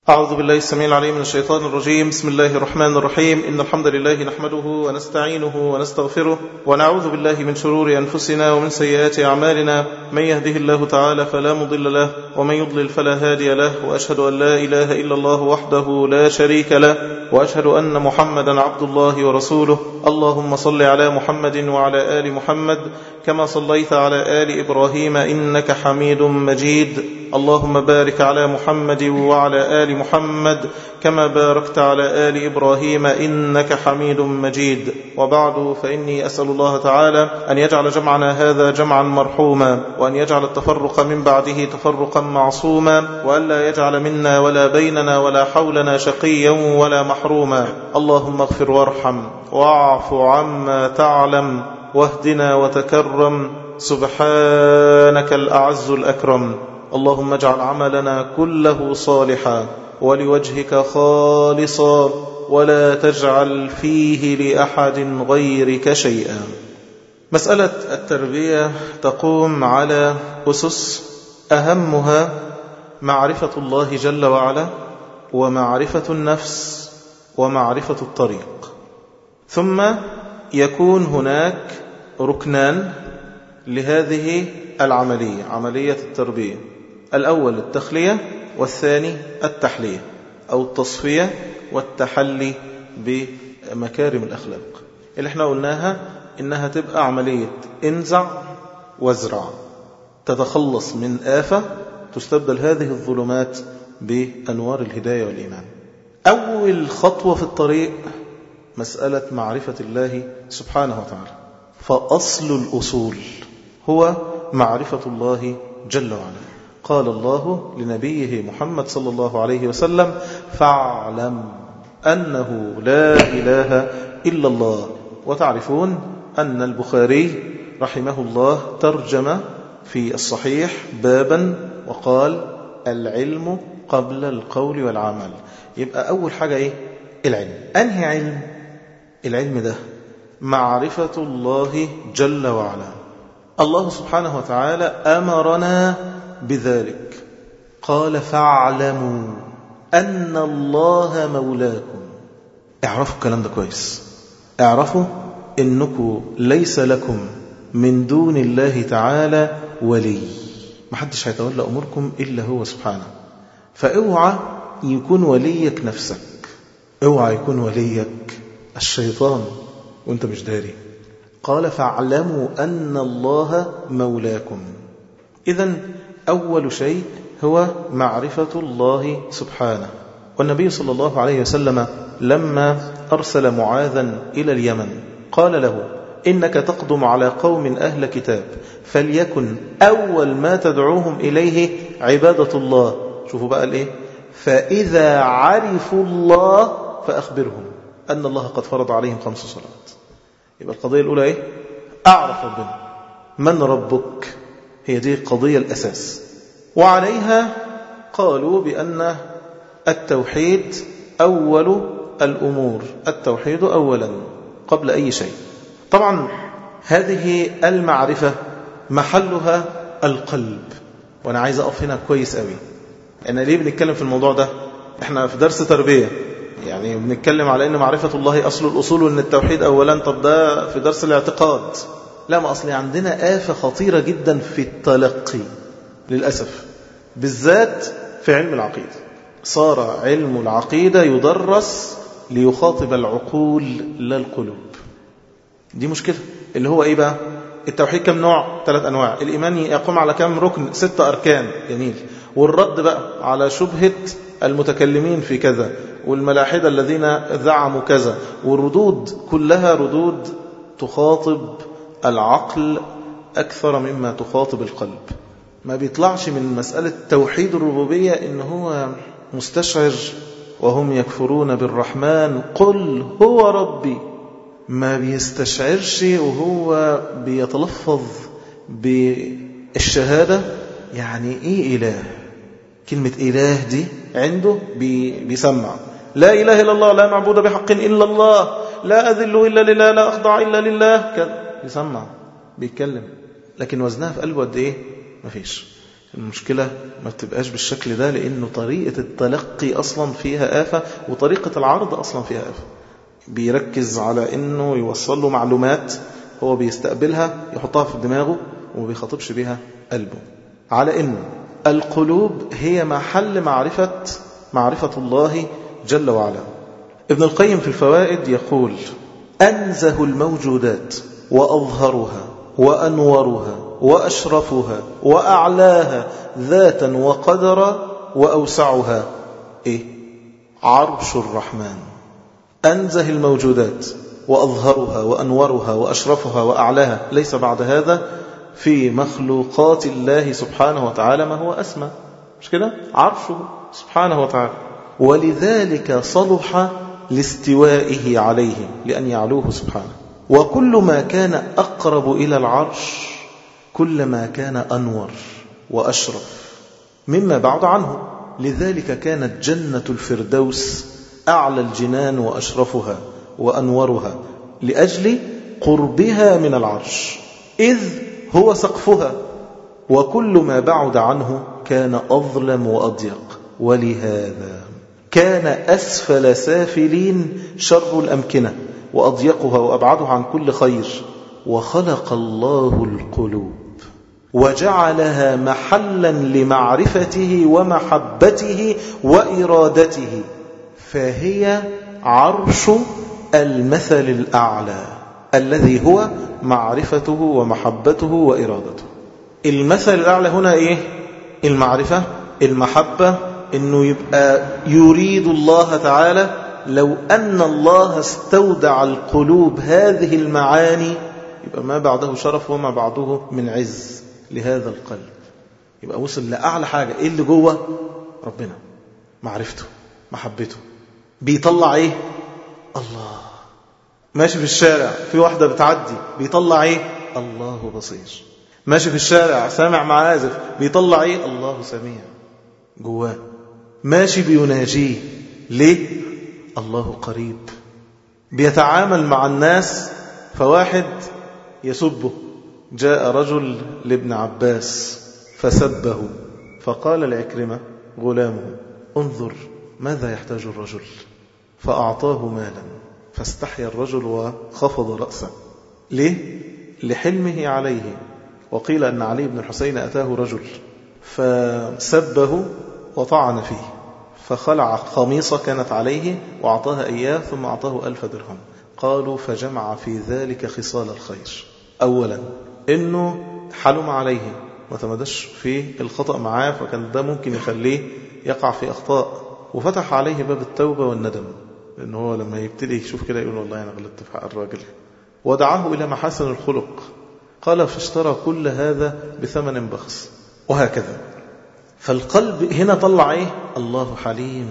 أعوذ بالله السميع العليم من الشيطان الرجيم بسم الله الرحمن الرحيم إن الحمد لله نحمده ونستعينه ونستغفره ونعوذ بالله من شرور أنفسنا ومن سيئات أعمالنا من يهده الله تعالى فلا مضل له ومن يضلل فلا هادي له وأشهد أن لا إله إلا الله وحده لا شريك له وأشهد أن محمدا عبد الله ورسوله اللهم صل على محمد وعلى آل محمد كما صليت على آل إبراهيم إنك حميد مجيد اللهم بارك على محمد وعلى آل محمد كما باركت على آل إبراهيم إنك حميد مجيد وبعد فإني أسأل الله تعالى أن يجعل جمعنا هذا جمعا مرحوما وأن يجعل التفرق من بعده تفرقا معصوما وأن لا يجعل منا ولا بيننا ولا حولنا شقيا ولا محروما اللهم اغفر وارحم واعف عما تعلم واهدنا وتكرم سبحانك الأعز الأكرم اللهم اجعل عملنا كله صالحا ولوجهك خالصا ولا تجعل فيه لأحد غيرك شيئا مسألة التربية تقوم على أسس أهمها معرفة الله جل وعلا ومعرفة النفس ومعرفة الطريق ثم يكون هناك ركنان لهذه العملية عملية التربية الأول التخلية والثاني التحلية أو التصفية والتحلي بمكارم الأخلاق اللي احنا قلناها إنها تبقى عملية انزع وازرع تتخلص من آفة تستبدل هذه الظلمات بأنوار الهداية والإيمان أول خطوة في الطريق مسألة معرفة الله سبحانه وتعالى فأصل الأصول هو معرفة الله جل وعلا قال الله لنبيه محمد صلى الله عليه وسلم فاعلم أنه لا إله إلا الله وتعرفون أن البخاري رحمه الله ترجم في الصحيح بابا وقال العلم قبل القول والعمل يبقى أول حاجة إيه؟ العلم أنهي علم؟ العلم ده معرفة الله جل وعلا الله سبحانه وتعالى أمرنا بذلك قال فاعلموا أن الله مولاكم اعرفوا الكلام ده كويس اعرفوا إنكم ليس لكم من دون الله تعالى ولي محدش هيتولى أموركم إلا هو سبحانه فاوعى يكون وليك نفسك اوعى يكون وليك الشيطان وانت مش داري قال فاعلموا أن الله مولاكم إذا أول شيء هو معرفة الله سبحانه والنبي صلى الله عليه وسلم لما أرسل معاذا إلى اليمن قال له إنك تقدم على قوم أهل كتاب فليكن أول ما تدعوهم إليه عبادة الله شوفوا بقى الإيه فإذا عرفوا الله فأخبرهم أن الله قد فرض عليهم خمس صلوات يبقى القضية الأولى إيه أعرف ربنا من ربك هي دي القضية الأساس وعليها قالوا بأن التوحيد أول الأمور التوحيد أولا قبل أي شيء طبعا هذه المعرفة محلها القلب وأنا عايز أقف هنا كويس قوي أنا ليه بنتكلم في الموضوع ده احنا في درس تربية يعني بنتكلم على أن معرفة الله أصل الأصول وأن التوحيد أولا طب ده في درس الاعتقاد لا ما أصلي عندنا آفة خطيرة جدا في التلقي للأسف بالذات في علم العقيدة صار علم العقيدة يدرس ليخاطب العقول لا القلوب دي مشكلة اللي هو إيه بقى التوحيد كم نوع ثلاث أنواع الإيمان يقوم على كم ركن ستة أركان جميل والرد بقى على شبهة المتكلمين في كذا والملاحدة الذين زعموا كذا والردود كلها ردود تخاطب العقل أكثر مما تخاطب القلب ما بيطلعش من مسألة توحيد الربوبية إن هو مستشعر وهم يكفرون بالرحمن قل هو ربي ما بيستشعرش وهو بيتلفظ بالشهادة يعني إيه إله كلمة إله دي عنده بي بيسمع لا إله إلا الله لا معبود بحق إلا الله لا أذل إلا لله لا أخضع إلا لله كذا يسمع بيتكلم لكن وزنها في قلبه قد إيه مفيش المشكلة ما بتبقاش بالشكل ده لأنه طريقة التلقي أصلا فيها آفة وطريقة العرض أصلا فيها آفة بيركز على أنه يوصل له معلومات هو بيستقبلها يحطها في دماغه وما بيخاطبش بها قلبه على أن القلوب هي محل معرفة معرفة الله جل وعلا ابن القيم في الفوائد يقول أنزه الموجودات وأظهرها وأنورها وأشرفها وأعلاها ذاتا وقدرا وأوسعها إيه؟ عرش الرحمن أنزه الموجودات وأظهرها وأنورها وأشرفها وأعلاها ليس بعد هذا في مخلوقات الله سبحانه وتعالى ما هو أسمى مش كده؟ عرشه سبحانه وتعالى ولذلك صلح لاستوائه عليه لأن يعلوه سبحانه وكل ما كان أقرب إلى العرش كلما كان أنور وأشرف مما بعد عنه لذلك كانت جنة الفردوس أعلى الجنان وأشرفها وأنورها لأجل قربها من العرش إذ هو سقفها وكل ما بعد عنه كان أظلم وأضيق ولهذا كان أسفل سافلين شر الأمكنة وأضيقها وأبعدها عن كل خير وخلق الله القلوب وجعلها محلا لمعرفته ومحبته وإرادته فهي عرش المثل الأعلى الذي هو معرفته ومحبته وإرادته المثل الأعلى هنا إيه؟ المعرفة المحبة أنه يبقى يريد الله تعالى لو أن الله استودع القلوب هذه المعاني يبقى ما بعده شرف وما بعده من عز لهذا القلب يبقى وصل لأعلى حاجة إيه اللي جوه ربنا معرفته محبته بيطلع إيه الله ماشي في الشارع في واحدة بتعدي بيطلع إيه الله بصير ماشي في الشارع سامع معازف بيطلع إيه الله سميع جواه ماشي بيناجيه ليه الله قريب بيتعامل مع الناس فواحد يسبه جاء رجل لابن عباس فسبه فقال لعكرمة غلامه انظر ماذا يحتاج الرجل فأعطاه مالا فاستحيا الرجل وخفض رأسه ليه؟ لحلمه عليه وقيل أن علي بن الحسين أتاه رجل فسبه وطعن فيه فخلع خميصة كانت عليه وأعطاها إياه ثم أعطاه ألف درهم قالوا فجمع في ذلك خصال الخير أولا إنه حلم عليه وتمدش في الخطأ معاه فكان ده ممكن يخليه يقع في أخطاء وفتح عليه باب التوبة والندم لأنه هو لما يبتدي يشوف كده يقول والله أنا غلطت في حق الراجل ودعاه إلى محاسن الخلق قال فاشترى كل هذا بثمن بخس وهكذا فالقلب هنا طلع ايه الله حليم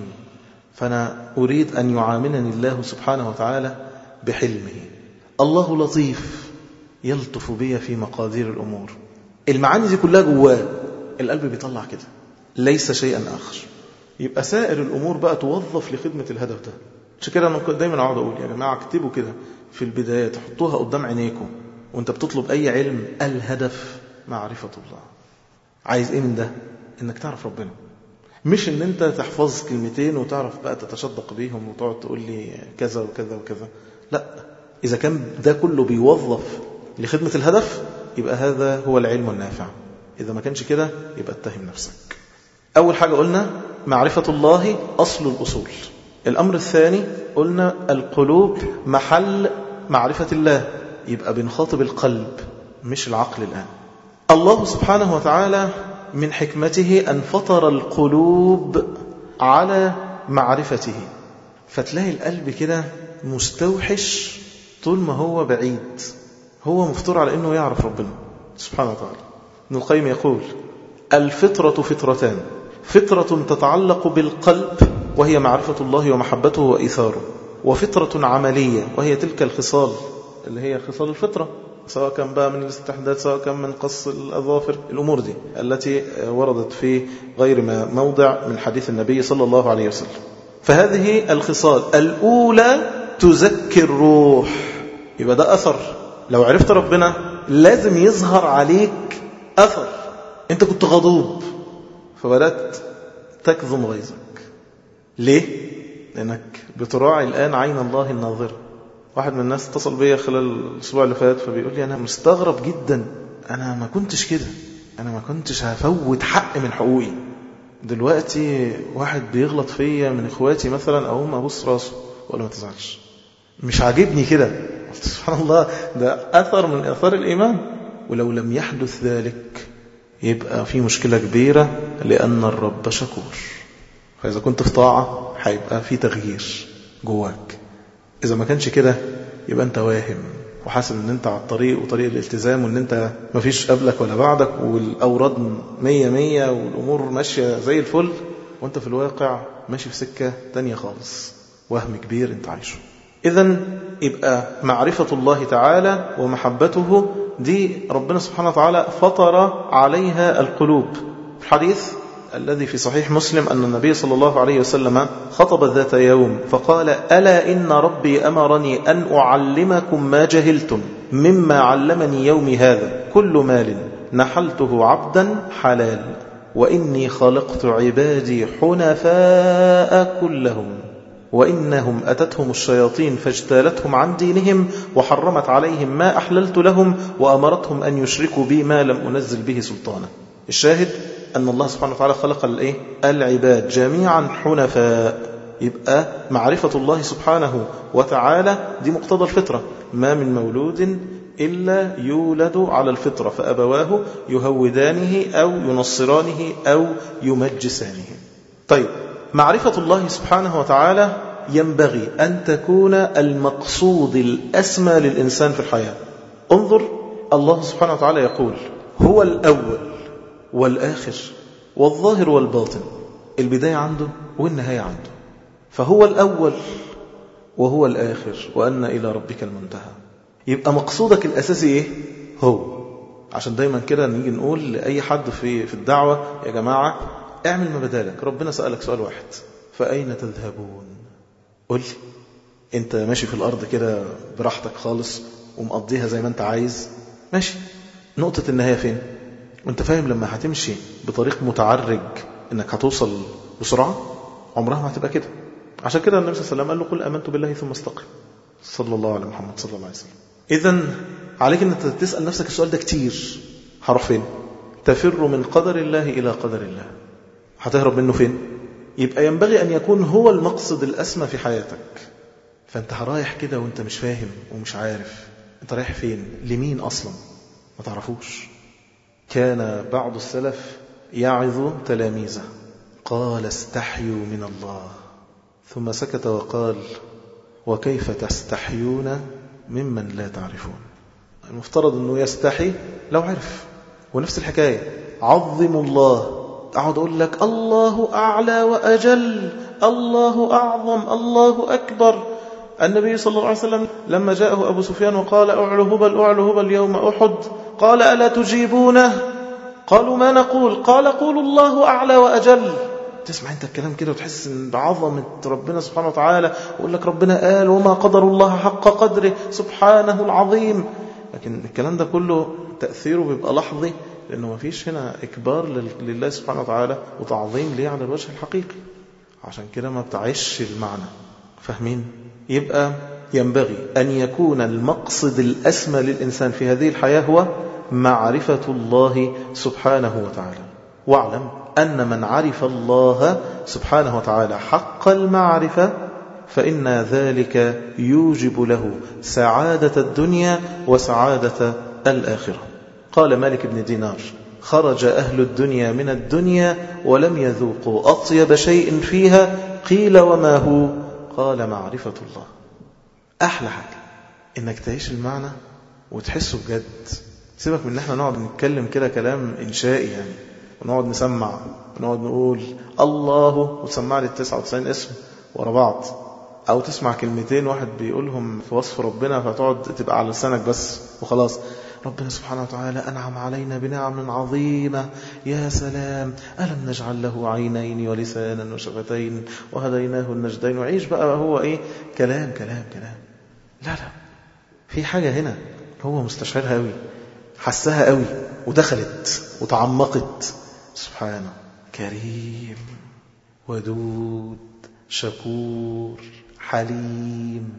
فانا اريد ان يعاملني الله سبحانه وتعالى بحلمه الله لطيف يلطف بي في مقادير الامور المعاني دي كلها جواه القلب بيطلع كده ليس شيئا اخر يبقى سائر الامور بقى توظف لخدمه الهدف ده عشان كده انا دايما اقعد اقول يا جماعه اكتبوا كده في البدايه تحطوها قدام عينيكم وانت بتطلب اي علم الهدف معرفه الله عايز ايه من ده انك تعرف ربنا مش ان انت تحفظ كلمتين وتعرف بقى تتشدق بيهم وتقعد تقول لي كذا وكذا وكذا لا اذا كان ده كله بيوظف لخدمة الهدف يبقى هذا هو العلم النافع اذا ما كانش كده يبقى اتهم نفسك اول حاجة قلنا معرفة الله اصل الاصول الامر الثاني قلنا القلوب محل معرفة الله يبقى بنخاطب القلب مش العقل الان الله سبحانه وتعالى من حكمته أن فطر القلوب على معرفته فتلاقي القلب كده مستوحش طول ما هو بعيد هو مفطور على أنه يعرف ربنا سبحانه وتعالى ابن القيم يقول الفطرة فطرتان فطرة تتعلق بالقلب وهي معرفة الله ومحبته وإيثاره وفطرة عملية وهي تلك الخصال اللي هي خصال الفطرة سواء كان بقى من الاستحداث سواء كان من قص الأظافر الأمور دي التي وردت في غير ما موضع من حديث النبي صلى الله عليه وسلم فهذه الخصال الأولى تزكي الروح يبقى ده أثر لو عرفت ربنا لازم يظهر عليك أثر أنت كنت غضوب فبدأت تكظم غيظك ليه؟ لأنك بتراعي الآن عين الله الناظرة واحد من الناس اتصل بيا خلال الأسبوع اللي فات فبيقول لي أنا مستغرب جدا أنا ما كنتش كده أنا ما كنتش هفوت حق من حقوقي دلوقتي واحد بيغلط فيا من إخواتي مثلا أقوم أبص راسه ولا ما تزعلش مش عاجبني كده سبحان الله ده أثر من أثار الإيمان ولو لم يحدث ذلك يبقى في مشكلة كبيرة لأن الرب شكور فإذا كنت في طاعة هيبقى في تغيير جواك إذا ما كانش كده يبقى أنت واهم وحاسب ان انت على الطريق وطريق الالتزام وان انت ما فيش قبلك ولا بعدك والاوراد مية مية والامور ماشية زي الفل وانت في الواقع ماشي في سكة تانية خالص وهم كبير انت عايشه اذا يبقى معرفة الله تعالى ومحبته دي ربنا سبحانه وتعالى فطر عليها القلوب الحديث الذي في صحيح مسلم أن النبي صلى الله عليه وسلم خطب ذات يوم فقال ألا إن ربي أمرني أن أعلمكم ما جهلتم مما علمني يومي هذا كل مال نحلته عبدا حلال وإني خلقت عبادي حنفاء كلهم وإنهم أتتهم الشياطين فاجتالتهم عن دينهم وحرمت عليهم ما أحللت لهم وأمرتهم أن يشركوا بي ما لم أنزل به سلطانا الشاهد أن الله سبحانه وتعالى خلق الإيه؟ العباد جميعا حنفاء يبقى معرفة الله سبحانه وتعالى دي مقتضى الفطرة ما من مولود إلا يولد على الفطرة فأبواه يهودانه أو ينصرانه أو يمجسانه طيب معرفة الله سبحانه وتعالى ينبغي أن تكون المقصود الأسمى للإنسان في الحياة انظر الله سبحانه وتعالى يقول هو الأول والآخر والظاهر والباطن البداية عنده والنهاية عنده فهو الأول وهو الآخر وأن إلى ربك المنتهى يبقى مقصودك الأساسي إيه؟ هو عشان دايما كده نيجي نقول لأي حد في في الدعوة يا جماعة اعمل ما بدالك ربنا سألك سؤال واحد فأين تذهبون قل لي انت ماشي في الأرض كده براحتك خالص ومقضيها زي ما انت عايز ماشي نقطة النهاية فين وانت فاهم لما هتمشي بطريق متعرج انك هتوصل بسرعة عمرها ما هتبقى كده عشان كده النبي صلى الله عليه وسلم قال له قل امنت بالله ثم استقم صلى الله على محمد صلى الله عليه وسلم اذا عليك ان تسال نفسك السؤال ده كتير هروح فين تفر من قدر الله الى قدر الله هتهرب منه فين يبقى ينبغي ان يكون هو المقصد الاسمى في حياتك فانت رايح كده وانت مش فاهم ومش عارف انت رايح فين لمين اصلا ما تعرفوش كان بعض السلف يعظ تلاميذه قال استحيوا من الله ثم سكت وقال وكيف تستحيون ممن لا تعرفون المفترض أنه يستحي لو عرف ونفس الحكاية عظموا الله أقعد أقول لك الله أعلى وأجل الله أعظم الله أكبر النبي صلى الله عليه وسلم لما جاءه أبو سفيان وقال أعلى هبل أعلى هبل يوم أحد قال ألا تجيبونه قالوا ما نقول قال قولوا الله أعلى وأجل تسمع انت الكلام كده وتحس ان بعظمة ربنا سبحانه وتعالى ويقول لك ربنا قال وما قدر الله حق قدره سبحانه العظيم لكن الكلام ده كله تأثيره بيبقى لحظي لأنه ما فيش هنا إكبار لله سبحانه وتعالى وتعظيم ليه على الوجه الحقيقي عشان كده ما بتعيش المعنى فاهمين يبقى ينبغي أن يكون المقصد الأسمى للإنسان في هذه الحياة هو معرفة الله سبحانه وتعالى واعلم أن من عرف الله سبحانه وتعالى حق المعرفة فإن ذلك يوجب له سعادة الدنيا وسعادة الآخرة قال مالك بن دينار خرج أهل الدنيا من الدنيا ولم يذوقوا أطيب شيء فيها قيل وما هو قال معرفة الله أحلى حاجة إنك تعيش المعنى وتحسه بجد سيبك من إن احنا نقعد نتكلم كده كلام إنشائي يعني ونقعد نسمع ونقعد نقول الله وتسمع لي التسعة وتسعين اسم ورا بعض أو تسمع كلمتين واحد بيقولهم في وصف ربنا فتقعد تبقى على لسانك بس وخلاص ربنا سبحانه وتعالى أنعم علينا بنعم عظيمة يا سلام ألم نجعل له عينين ولسانا وشفتين وهديناه النجدين وعيش بقى هو إيه كلام كلام كلام لا لا في حاجة هنا هو مستشعرها قوي حسها قوي ودخلت وتعمقت سبحانه كريم ودود شكور حليم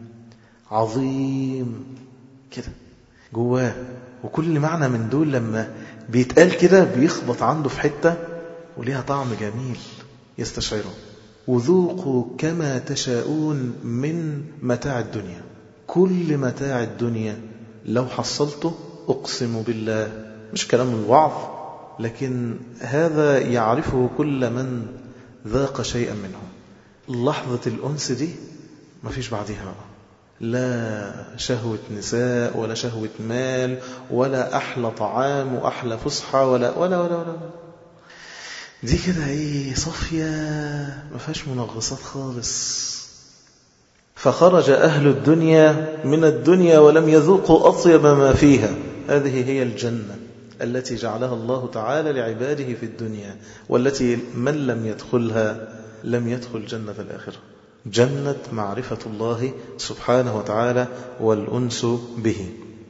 عظيم كده جواه وكل معنى من دول لما بيتقال كده بيخبط عنده في حتة وليها طعم جميل يستشعره وذوقوا كما تشاءون من متاع الدنيا كل متاع الدنيا لو حصلته أقسم بالله مش كلام الوعظ لكن هذا يعرفه كل من ذاق شيئا منه لحظة الأنس دي ما فيش بعدها بقى لا شهوة نساء ولا شهوة مال ولا أحلى طعام وأحلى فسحة ولا ولا ولا ولا, ولا. دي كده ايه صافية ما فيهاش منغصات خالص فخرج أهل الدنيا من الدنيا ولم يذوقوا أطيب ما فيها هذه هي الجنة التي جعلها الله تعالى لعباده في الدنيا والتي من لم يدخلها لم يدخل جنة الآخرة جنة معرفة الله سبحانه وتعالى والأنس به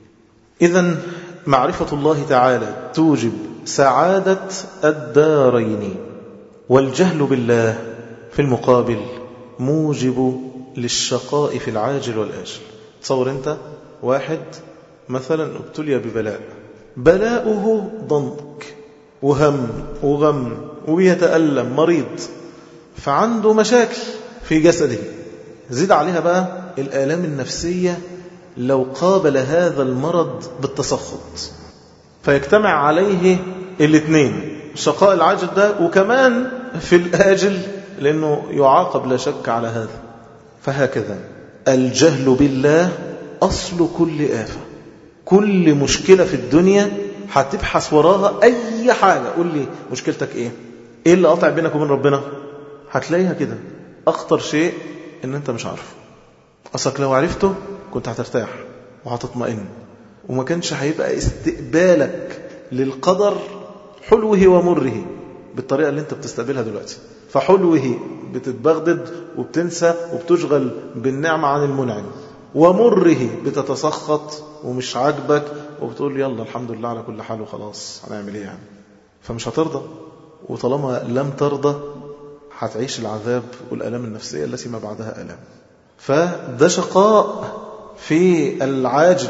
إذا معرفة الله تعالى توجب سعادة الدارين والجهل بالله في المقابل موجب للشقاء في العاجل والآجل تصور أنت واحد مثلا ابتلي ببلاء بلاؤه ضنك وهم وغم وبيتألم مريض فعنده مشاكل في جسده زيد عليها بقى الآلام النفسية لو قابل هذا المرض بالتسخط فيجتمع عليه الاثنين شقاء العاجل ده وكمان في الآجل لأنه يعاقب لا شك على هذا فهكذا الجهل بالله أصل كل آفة كل مشكلة في الدنيا هتبحث وراها أي حاجة قول لي مشكلتك إيه إيه اللي قاطع بينك وبين ربنا هتلاقيها كده أخطر شيء إن أنت مش عارفه أصلك لو عرفته كنت هترتاح وهتطمئن وما كانش هيبقى استقبالك للقدر حلوه ومره بالطريقة اللي انت بتستقبلها دلوقتي فحلوه بتتبغدد وبتنسى وبتشغل بالنعمة عن المنعم ومره بتتسخط ومش عاجبك وبتقول يلا الحمد لله على كل حال وخلاص هنعمل ايه يعني فمش هترضى وطالما لم ترضى هتعيش العذاب والألام النفسية التي ما بعدها ألام فده شقاء في العاجل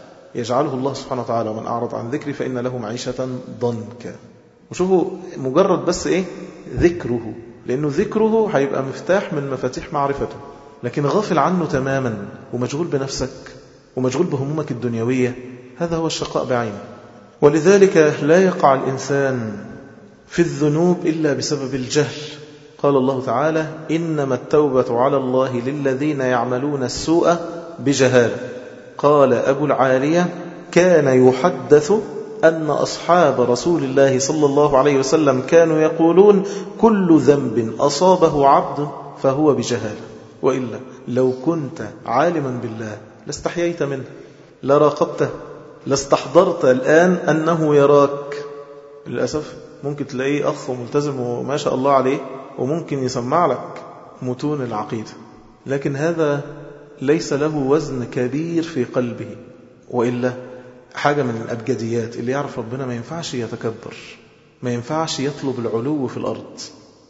يجعله الله سبحانه وتعالى ومن أعرض عن ذكري فإن له معيشة ضنكا وشوفوا مجرد بس إيه ذكره لأنه ذكره هيبقى مفتاح من مفاتيح معرفته لكن غافل عنه تماما ومشغول بنفسك ومشغول بهمومك الدنيوية هذا هو الشقاء بعينه ولذلك لا يقع الإنسان في الذنوب إلا بسبب الجهل قال الله تعالى إنما التوبة على الله للذين يعملون السوء بجهالة قال أبو العالية كان يحدث أن أصحاب رسول الله صلى الله عليه وسلم كانوا يقولون كل ذنب أصابه عبد فهو بجهالة وإلا لو كنت عالما بالله لاستحييت منه لراقبته لاستحضرت الآن أنه يراك للأسف ممكن تلاقيه أخ ملتزم وما شاء الله عليه وممكن يسمع لك متون العقيدة لكن هذا ليس له وزن كبير في قلبه وإلا حاجة من الأبجديات اللي يعرف ربنا ما ينفعش يتكبر ما ينفعش يطلب العلو في الأرض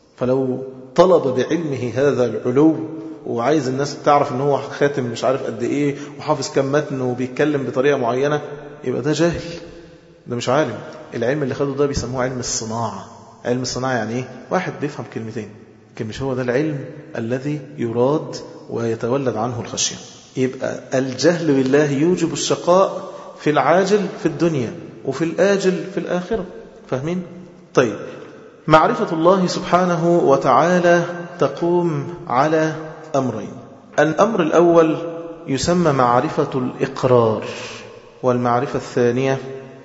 فلو طلب بعلمه هذا العلو وعايز الناس تعرف ان هو خاتم مش عارف قد ايه وحافظ كم متن وبيتكلم بطريقة معينة يبقى ده جاهل ده مش عالم العلم اللي خده ده بيسموه علم الصناعة علم الصناعة يعني ايه واحد بيفهم كلمتين لكن مش هو ده العلم الذي يراد ويتولد عنه الخشية يبقى الجهل بالله يوجب الشقاء في العاجل في الدنيا وفي الآجل في الآخرة فاهمين؟ طيب معرفة الله سبحانه وتعالى تقوم على أمرين الأمر الأول يسمى معرفة الإقرار والمعرفة الثانية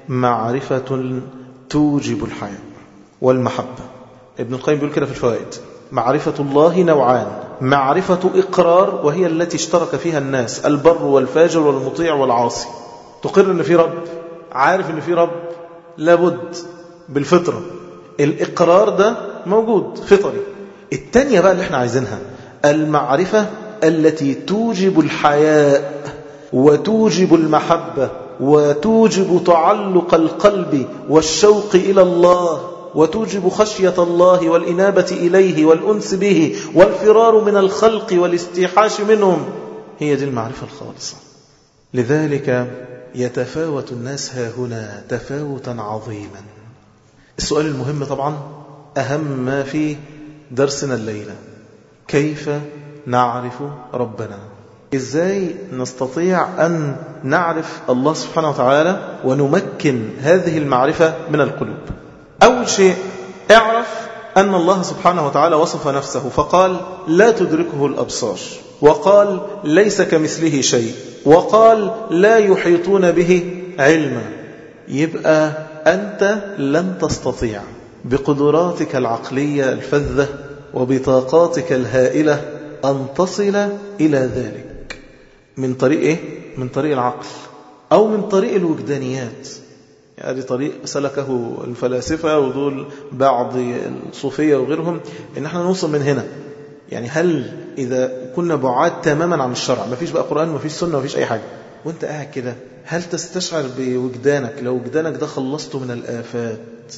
معرفة توجب الحياة والمحبة ابن القيم بيقول كده في الفوائد معرفة الله نوعان معرفة إقرار وهي التي اشترك فيها الناس البر والفاجر والمطيع والعاصي تقر أن في رب عارف أن في رب لابد بالفطرة الإقرار ده موجود فطري التانية بقى اللي احنا عايزينها المعرفة التي توجب الحياء وتوجب المحبة وتوجب تعلق القلب والشوق إلى الله وتوجب خشية الله والإنابة إليه والأنس به والفرار من الخلق والاستيحاش منهم هي دي المعرفة الخالصة لذلك يتفاوت الناس ها هنا تفاوتا عظيما السؤال المهم طبعا أهم ما في درسنا الليلة كيف نعرف ربنا إزاي نستطيع أن نعرف الله سبحانه وتعالى ونمكن هذه المعرفة من القلوب أول شيء اعرف أن الله سبحانه وتعالى وصف نفسه فقال لا تدركه الأبصار وقال ليس كمثله شيء وقال لا يحيطون به علما يبقى أنت لن تستطيع بقدراتك العقلية الفذة وبطاقاتك الهائلة أن تصل إلى ذلك من طريق إيه؟ من طريق العقل أو من طريق الوجدانيات يعني طريق سلكه الفلاسفة ودول بعض الصوفية وغيرهم إن احنا نوصل من هنا يعني هل إذا كنا بعاد تماما عن الشرع ما فيش بقى قرآن ما فيش سنة ما فيش أي حاجة وانت قاعد كده هل تستشعر بوجدانك لو وجدانك ده خلصته من الآفات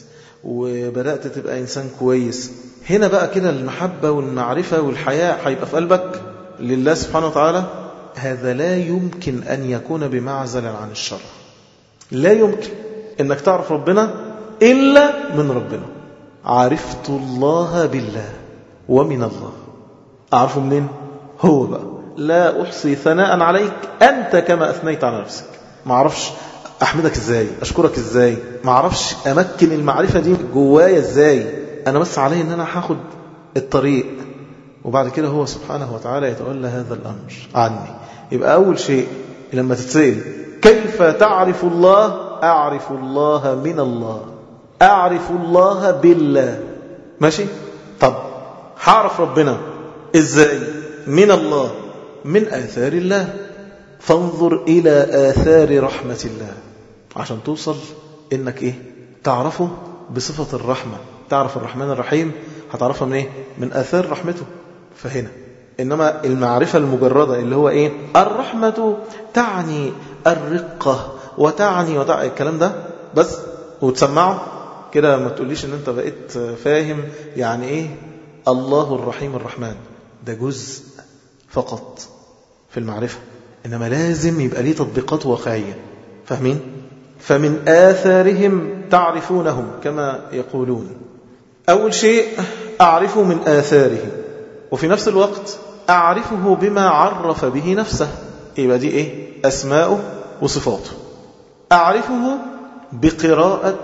وبدأت تبقى إنسان كويس هنا بقى كده المحبة والمعرفة والحياة هيبقى في قلبك لله سبحانه وتعالى هذا لا يمكن أن يكون بمعزل عن الشرع لا يمكن أنك تعرف ربنا إلا من ربنا عرفت الله بالله ومن الله أعرفه منين هو بقى لا أحصي ثناء عليك أنت كما أثنيت على نفسك ما أعرفش أحمدك إزاي أشكرك إزاي ما أعرفش أمكن المعرفة دي جوايا إزاي أنا بس علي أن أنا هاخد الطريق وبعد كده هو سبحانه وتعالى يتولى هذا الأمر عني يبقى أول شيء لما تتسأل كيف تعرف الله أعرف الله من الله أعرف الله بالله ماشي طب هعرف ربنا إزاي من الله من آثار الله فانظر إلى آثار رحمة الله عشان توصل إنك إيه تعرفه بصفة الرحمة تعرف الرحمن الرحيم هتعرفها من إيه من آثار رحمته فهنا إنما المعرفة المجردة اللي هو إيه الرحمة تعني الرقة وتعني وتعني الكلام ده بس وتسمعه كده ما تقوليش ان انت بقيت فاهم يعني ايه الله الرحيم الرحمن ده جزء فقط في المعرفة إنما لازم يبقى ليه تطبيقات واقعية فاهمين؟ فمن آثارهم تعرفونهم كما يقولون أول شيء أعرفه من آثاره وفي نفس الوقت أعرفه بما عرف به نفسه يبقى دي إيه؟ أسماؤه وصفاته أعرفه بقراءة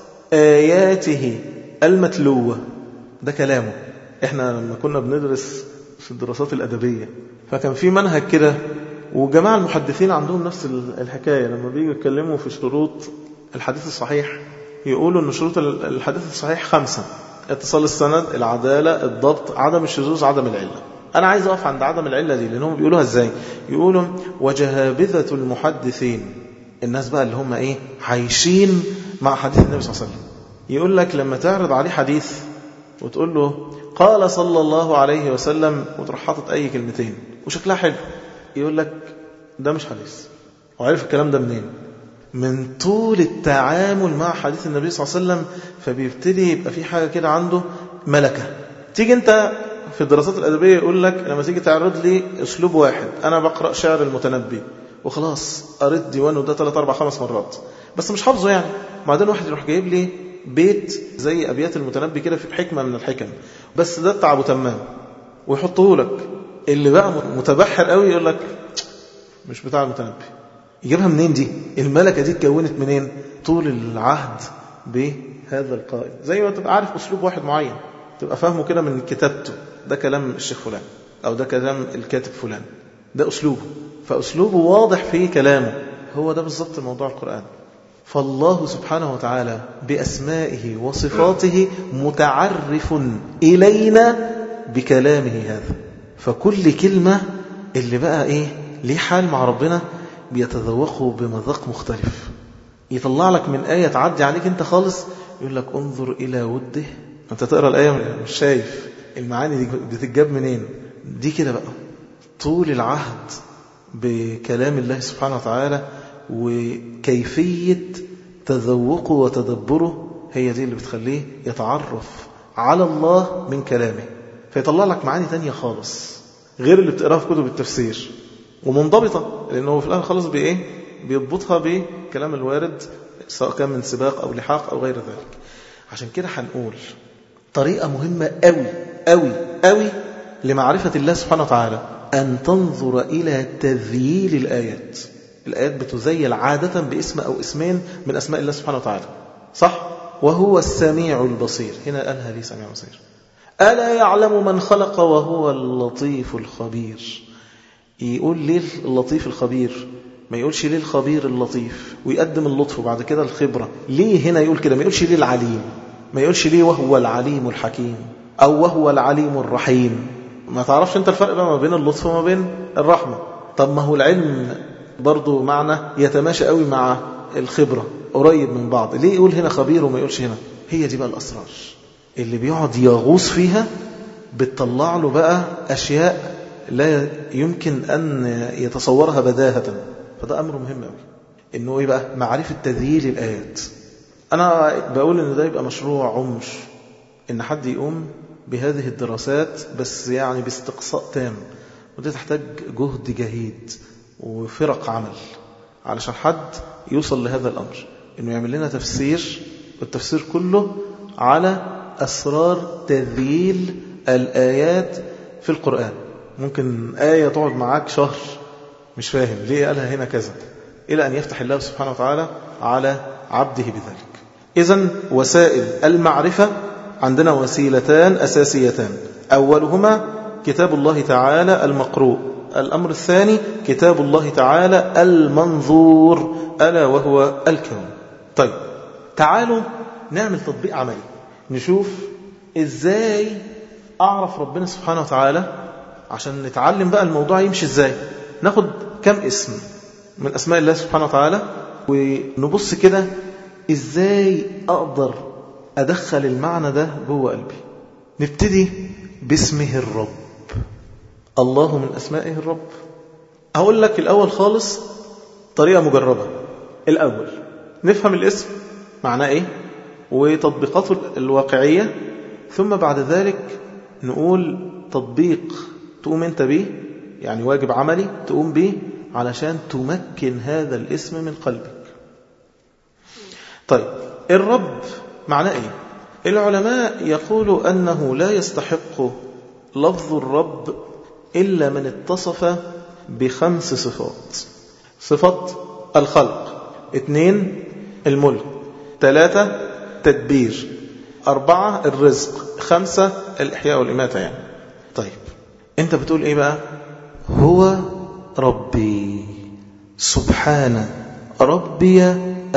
آياته المتلوة ده كلامه احنا لما كنا بندرس في الدراسات الأدبية فكان في منهج كده وجماعة المحدثين عندهم نفس الحكاية لما بيجوا يتكلموا في شروط الحديث الصحيح يقولوا أن شروط الحديث الصحيح خمسة اتصال السند العدالة الضبط عدم الشذوذ عدم العلة أنا عايز أقف عند عدم العلة دي لأنهم بيقولوها إزاي يقولوا وجهابذة المحدثين الناس بقى اللي هم إيه عايشين مع حديث النبي صلى الله عليه وسلم يقول لك لما تعرض عليه حديث وتقول له قال صلى الله عليه وسلم وتروح حاطط أي كلمتين وشكلها حلو يقول لك ده مش حديث وعرف الكلام ده منين من طول التعامل مع حديث النبي صلى الله عليه وسلم فبيبتدي يبقى في حاجة كده عنده ملكة تيجي انت في الدراسات الأدبية يقول لك لما تيجي تعرض لي أسلوب واحد أنا بقرأ شعر المتنبي وخلاص قريت ديوانه ده ثلاث أربع خمس مرات بس مش حافظه يعني بعدين واحد يروح جايب لي بيت زي أبيات المتنبي كده في حكمة من الحكم بس ده بتاع أبو تمام ويحطه لك اللي بقى متبحر قوي يقول لك مش بتاع المتنبي يجيبها منين دي الملكة دي اتكونت منين طول العهد بهذا القائل زي ما تبقى عارف أسلوب واحد معين تبقى فاهمه كده من كتابته ده كلام الشيخ فلان أو ده كلام الكاتب فلان ده أسلوبه فأسلوبه واضح في كلامه هو ده بالضبط موضوع القرآن فالله سبحانه وتعالى بأسمائه وصفاته متعرف إلينا بكلامه هذا فكل كلمة اللي بقى إيه ليه حال مع ربنا بيتذوقه بمذاق مختلف يطلع لك من آية تعدي عليك أنت خالص يقول لك انظر إلى وده أنت تقرأ الآية مش شايف المعاني دي بتتجاب منين دي كده بقى طول العهد بكلام الله سبحانه وتعالى وكيفية تذوقه وتدبره هي دي اللي بتخليه يتعرف على الله من كلامه فيطلع لك معاني تانية خالص غير اللي بتقراها في كتب التفسير ومنضبطة لأنه في الآخر خالص بإيه بيضبطها بكلام الوارد سواء كان من سباق أو لحاق أو غير ذلك عشان كده هنقول طريقة مهمة قوي قوي قوي لمعرفة الله سبحانه وتعالى أن تنظر إلى تذييل الآيات الآيات بتزيل عادة باسم أو اسمين من أسماء الله سبحانه وتعالى صح؟ وهو السميع البصير هنا قالها لي سميع بصير ألا يعلم من خلق وهو اللطيف الخبير يقول ليه اللطيف الخبير ما يقولش ليه الخبير اللطيف ويقدم اللطف وبعد كده الخبرة ليه هنا يقول كده ما يقولش ليه العليم ما يقولش ليه وهو العليم الحكيم أو وهو العليم الرحيم ما تعرفش انت الفرق بقى ما بين اللطف وما بين الرحمة طب ما هو العلم برضو معنى يتماشى قوي مع الخبرة قريب من بعض ليه يقول هنا خبير وما يقولش هنا هي دي بقى الأسرار اللي بيقعد يغوص فيها بتطلع له بقى أشياء لا يمكن أن يتصورها بداهة فده أمر مهم قوي إنه إيه بقى معرفة تذييل الآيات أنا بقول إن ده يبقى مشروع عمر إن حد يقوم بهذه الدراسات بس يعني باستقصاء تام ودي تحتاج جهد جهيد وفرق عمل علشان حد يوصل لهذا الأمر إنه يعمل لنا تفسير والتفسير كله على أسرار تذييل الآيات في القرآن ممكن آية تقعد معاك شهر مش فاهم ليه قالها هنا كذا إلى أن يفتح الله سبحانه وتعالى على عبده بذلك إذا وسائل المعرفة عندنا وسيلتان أساسيتان أولهما كتاب الله تعالى المقروء الأمر الثاني كتاب الله تعالى المنظور ألا وهو الكون طيب تعالوا نعمل تطبيق عملي نشوف إزاي أعرف ربنا سبحانه وتعالى عشان نتعلم بقى الموضوع يمشي إزاي ناخد كم اسم من أسماء الله سبحانه وتعالى ونبص كده إزاي أقدر أدخل المعنى ده جوه قلبي نبتدي باسمه الرب الله من أسمائه الرب هقول لك الأول خالص طريقة مجربة الأول نفهم الاسم معناه إيه وتطبيقاته الواقعية ثم بعد ذلك نقول تطبيق تقوم أنت به يعني واجب عملي تقوم به علشان تمكن هذا الاسم من قلبك طيب الرب معناه ايه العلماء يقولوا أنه لا يستحق لفظ الرب إلا من اتصف بخمس صفات صفة الخلق اثنين الملك ثلاثة تدبير أربعة الرزق خمسة الإحياء والإماتة يعني طيب أنت بتقول إيه بقى هو ربي سبحان ربي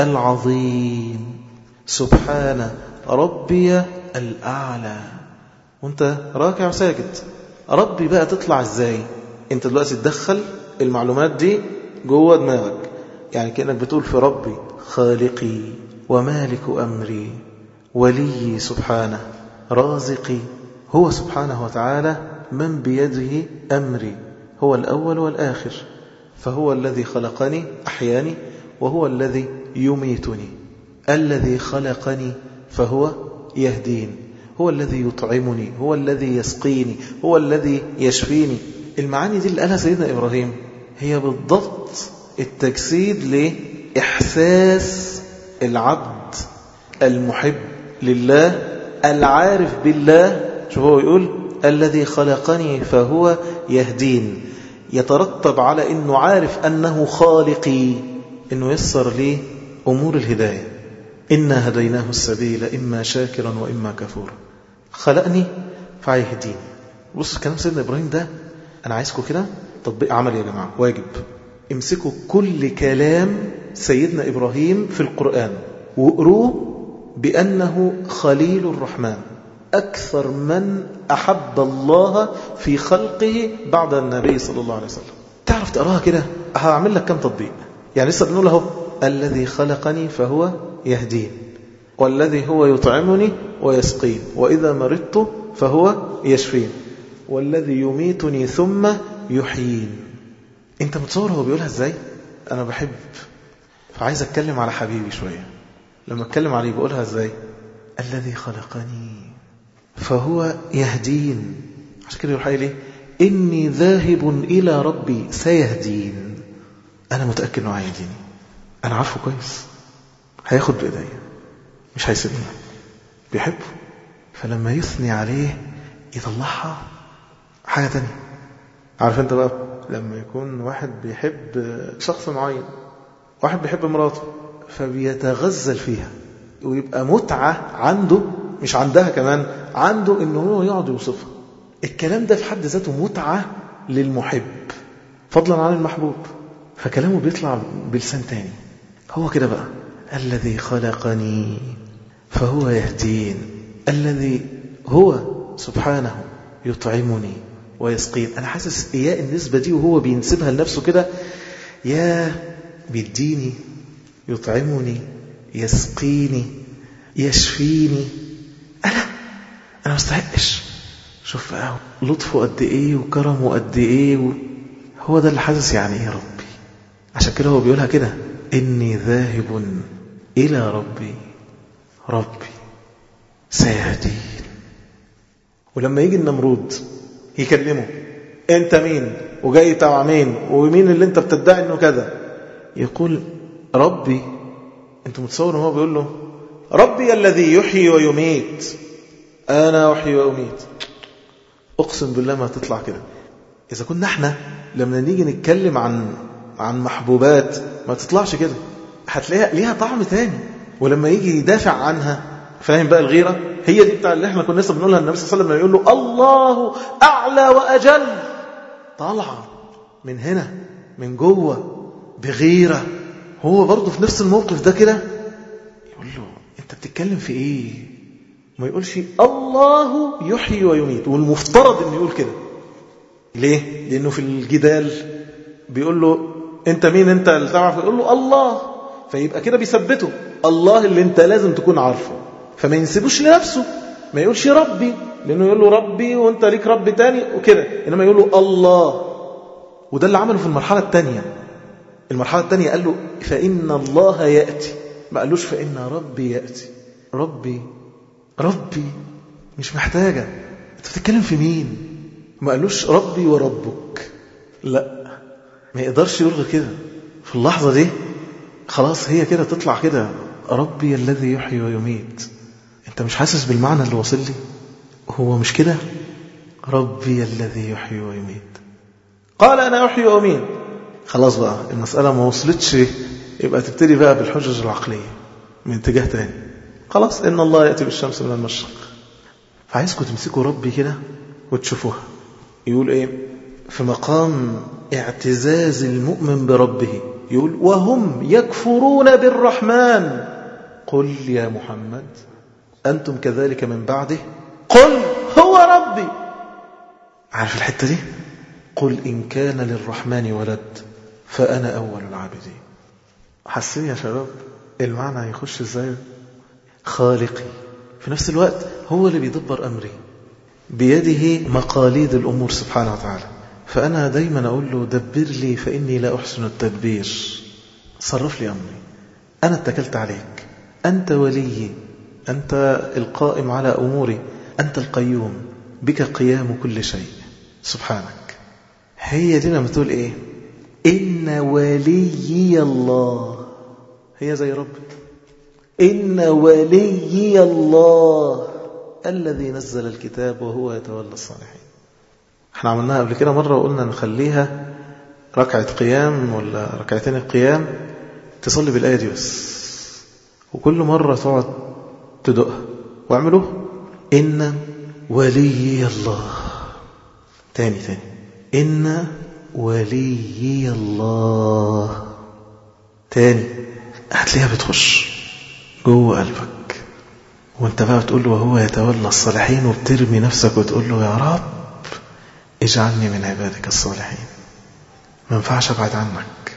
العظيم سبحان ربي الأعلى وانت راكع وساجد ربي بقى تطلع ازاي انت دلوقتي تدخل المعلومات دي جوه دماغك يعني كأنك بتقول في ربي خالقي ومالك أمري ولي سبحانه رازقي هو سبحانه وتعالى من بيده أمري هو الأول والآخر فهو الذي خلقني أحياني وهو الذي يميتني الذي خلقني فهو يهدين هو الذي يطعمني هو الذي يسقيني هو الذي يشفيني المعاني دي اللي قالها سيدنا إبراهيم هي بالضبط التجسيد لإحساس العبد المحب لله العارف بالله شوف هو يقول الذي خلقني فهو يهدين يترتب على أنه عارف أنه خالقي أنه يسر لي أمور الهداية إنا هديناه السبيل إما شاكرا وإما كفورا خلقني فيهديني بص كلام سيدنا إبراهيم ده أنا عايزكم كده تطبيق عملي يا جماعة واجب امسكوا كل كلام سيدنا إبراهيم في القرآن وقروه بأنه خليل الرحمن أكثر من أحب الله في خلقه بعد النبي صلى الله عليه وسلم تعرف تقراها كده هعمل لك كم تطبيق يعني لسه بنقول اهو الذي خلقني فهو يهدين والذي هو يطعمني ويسقين وإذا مرضت فهو يشفين والذي يميتني ثم يحيين انت متصور هو بيقولها ازاي انا بحب فعايز أتكلم على حبيبي شوية لما أتكلم عليه بقولها إزاي الذي خلقني فهو يهدين عشان كده يروح ليه إني ذاهب إلى ربي سيهدين أنا متأكد أنه هيهديني أنا عارفه كويس هياخد بإيديا مش هيسيبني بيحبه فلما يثني عليه يطلعها حاجة تانية عارف انت بقى لما يكون واحد بيحب شخص معين واحد بيحب مراته فبيتغزل فيها ويبقى متعة عنده مش عندها كمان عنده انه هو يقعد يوصفها الكلام ده في حد ذاته متعة للمحب فضلا عن المحبوب فكلامه بيطلع بلسان تاني هو كده بقى الذي خلقني فهو يهدين الذي هو سبحانه يطعمني ويسقين أنا حاسس إياه النسبة دي وهو بينسبها لنفسه كده يا بيديني يطعمني يسقيني يشفيني أنا أنا مستحقش شوف بقى لطفه قد إيه وكرمه قد إيه و... هو ده اللي حاسس يعني إيه ربي عشان كده هو بيقولها كده إني ذاهب إلى ربي ربي سيهدين ولما يجي النمرود يكلمه انت مين وجاي تبع مين ومين اللي انت بتدعي انه كذا يقول ربي انت متصور ان هو بيقول له ربي الذي يحيي ويميت انا احيي واميت اقسم بالله ما تطلع كده اذا كنا احنا لما نيجي نتكلم عن عن محبوبات ما تطلعش كده هتلاقيها ليها طعم تاني ولما يجي يدافع عنها فاهم بقى الغيرة هي دي بتاع اللي احنا كنا لسه بنقولها النبي صلى الله عليه وسلم يقول له الله أعلى وأجل طالعة من هنا من جوه بغيرة هو برضه في نفس الموقف ده كده يقول له انت بتتكلم في ايه ما يقولش الله يحيي ويميت والمفترض انه يقول كده ليه لانه في الجدال بيقول له انت مين انت اللي تعرف يقول له الله فيبقى كده بيثبته الله اللي انت لازم تكون عارفه فما ينسبوش لنفسه ما يقولش ربي لانه يقول له ربي وانت ليك رب تاني وكده انما يقول له الله وده اللي عمله في المرحله الثانيه المرحله الثانيه قال له فان الله ياتي ما قالوش فان ربي ياتي ربي ربي مش محتاجه انت بتتكلم في مين ما قالوش ربي وربك لا ما يقدرش يقول غير كده في اللحظه دي خلاص هي كده تطلع كده ربي الذي يحيي ويميت انت مش حاسس بالمعنى اللي واصل لي هو مش كده ربي الذي يحيي ويميت قال انا احيي واميت خلاص بقى المساله ما وصلتش يبقى تبتدي بقى بالحجج العقليه من اتجاه تاني خلاص ان الله ياتي بالشمس من المشرق فعايزكم تمسكوا ربي كده وتشوفوها يقول ايه في مقام اعتزاز المؤمن بربه يقول وهم يكفرون بالرحمن قل يا محمد أنتم كذلك من بعده قل هو ربي عارف الحتة دي قل إن كان للرحمن ولد فأنا أول العابدين حاسين يا شباب المعنى هيخش ازاي خالقي في نفس الوقت هو اللي بيدبر أمري بيده مقاليد الأمور سبحانه وتعالى فأنا دايما أقول له دبر لي فإني لا أحسن التدبير صرف لي أمري أنا اتكلت عليك أنت وليي أنت القائم على أموري أنت القيوم بك قيام كل شيء سبحانك هي دي لما تقول إيه إن وليي الله هي زي ربك إن وليي الله الذي نزل الكتاب وهو يتولى الصالحين احنا عملناها قبل كده مرة وقلنا نخليها ركعة قيام ولا ركعتين القيام تصلي بالآية دي بس وكل مرة تقعد تدقها واعملوا إن ولي الله تاني تاني إن ولي الله تاني هتلاقيها بتخش جوه قلبك وانت بقى بتقول له وهو يتولى الصالحين وبترمي نفسك وتقول له يا رب اجعلني من عبادك الصالحين ما ينفعش ابعد عنك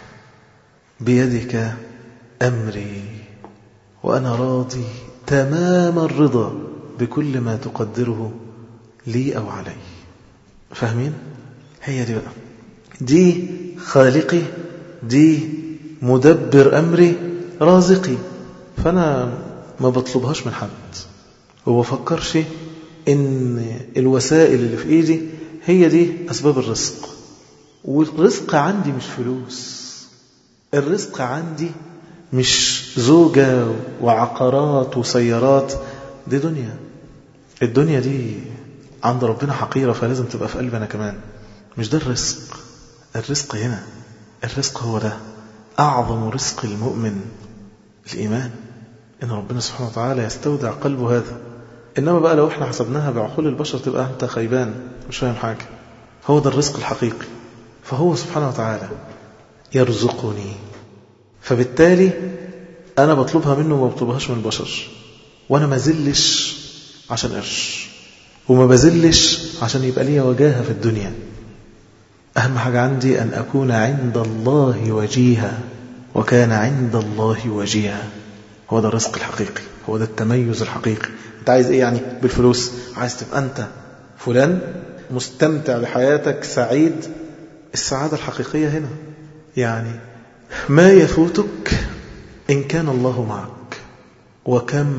بيدك امري وانا راضي تمام الرضا بكل ما تقدره لي او علي فاهمين هي دي بقى دي خالقي دي مدبر امري رازقي فأنا ما بطلبهاش من حد وما بفكرش إن الوسائل اللي في إيدي هي دي أسباب الرزق والرزق عندي مش فلوس الرزق عندي مش زوجة وعقارات وسيارات دي دنيا الدنيا دي عند ربنا حقيرة فلازم تبقى في قلبنا كمان مش ده الرزق الرزق هنا الرزق هو ده أعظم رزق المؤمن الإيمان إن ربنا سبحانه وتعالى يستودع قلبه هذا إنما بقى لو إحنا حسبناها بعقول البشر تبقى أنت خيبان مش فاهم حاجة هو ده الرزق الحقيقي فهو سبحانه وتعالى يرزقني فبالتالي أنا بطلبها منه وما بطلبهاش من البشر وأنا ما زلش عشان قرش وما بزلش عشان يبقى لي وجاهة في الدنيا أهم حاجة عندي أن أكون عند الله وجيها وكان عند الله وجيها هو ده الرزق الحقيقي هو ده التميز الحقيقي أنت عايز إيه يعني بالفلوس عايز تبقى أنت فلان مستمتع بحياتك سعيد السعادة الحقيقية هنا يعني ما يفوتك إن كان الله معك وكم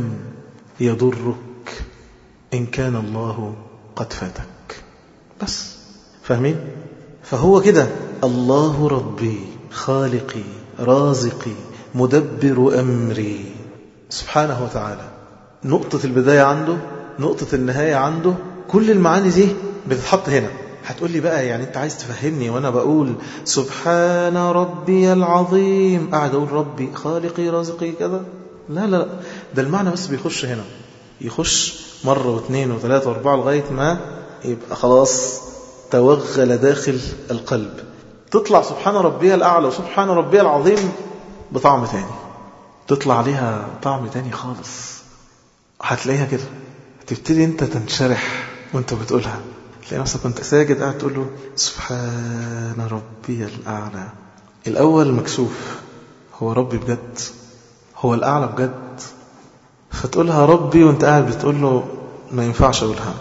يضرك إن كان الله قد فاتك بس فاهمين؟ فهو كده الله ربي خالقي رازقي مدبر أمري سبحانه وتعالى نقطة البداية عنده نقطة النهاية عنده كل المعاني دي بتتحط هنا هتقول لي بقى يعني انت عايز تفهمني وانا بقول سبحان ربي العظيم قاعد اقول ربي خالقي رازقي كذا لا لا ده المعنى بس بيخش هنا يخش مرة واثنين وثلاثة واربعة لغاية ما يبقى خلاص توغل داخل القلب تطلع سبحان ربي الأعلى وسبحان ربي العظيم بطعم تاني تطلع عليها طعم تاني خالص هتلاقيها كده هتبتدي انت تنشرح وانت بتقولها تلاقي نفسك وانت ساجد قاعد تقول له سبحان ربي الأعلى الأول مكسوف هو ربي بجد هو الأعلى بجد فتقولها ربي وانت قاعد بتقول له ما ينفعش أقولها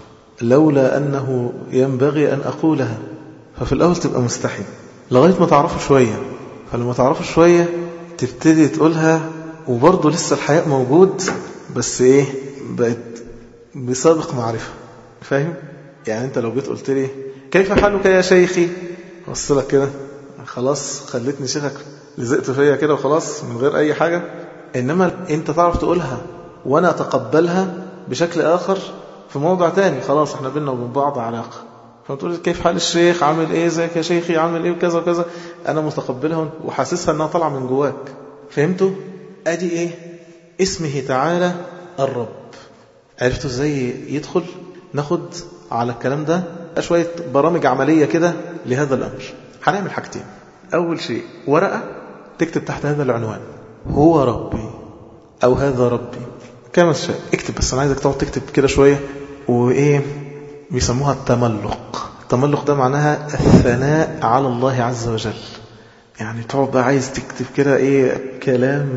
لولا أنه ينبغي أن أقولها ففي الأول تبقى مستحي لغاية ما تعرفه شوية فلما تعرفه شوية تبتدي تقولها وبرضه لسه الحياء موجود بس ايه بقت بسابق معرفة فاهم يعني انت لو جيت قلت لي كيف حالك يا شيخي وصلك كده خلاص خليتني شيخك لزقت فيا كده وخلاص من غير اي حاجة انما انت تعرف تقولها وانا اتقبلها بشكل اخر في موضع تاني خلاص احنا بينا وبين بعض علاقة فتقول كيف حال الشيخ عامل ايه ازيك يا شيخي عامل ايه وكذا وكذا انا متقبلها وحاسسها انها طالعه من جواك فهمتوا ادي ايه اسمه تعالى الرب عرفتوا ازاي يدخل ناخد على الكلام ده شويه برامج عمليه كده لهذا الامر هنعمل حاجتين اول شيء ورقه تكتب تحت هذا العنوان هو ربي او هذا ربي كما تشاء اكتب بس انا عايزك تقعد تكتب كده شويه وايه بيسموها التملق التملق ده معناها الثناء على الله عز وجل يعني تقعد بقى عايز تكتب كده ايه كلام